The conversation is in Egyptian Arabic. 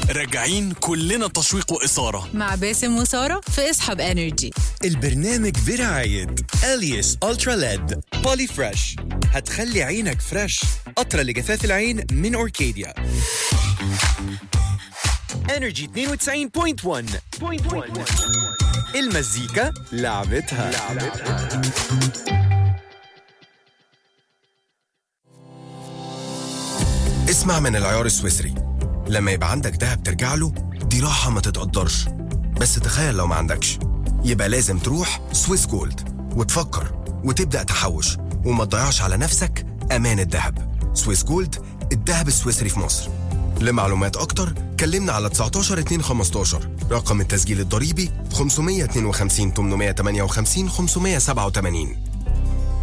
راجعين كلنا تشويق وإثارة مع باسم وسارة في اصحاب انرجي البرنامج برعاية أليس ألترا ليد بولي فريش هتخلي عينك فريش قطرة لجفاف العين من أوركيديا انرجي 92.1 المزيكا لعبتها, لعبتها. اسمع من العيار السويسري لما يبقى عندك دهب ترجع له دي راحة ما تتقدرش بس تخيل لو ما عندكش يبقى لازم تروح سويس جولد وتفكر وتبدأ تحوش وما تضيعش على نفسك أمان الذهب سويس جولد الذهب السويسري في مصر لمعلومات أكتر كلمنا على 19 2 15 رقم التسجيل الضريبي 552 858 587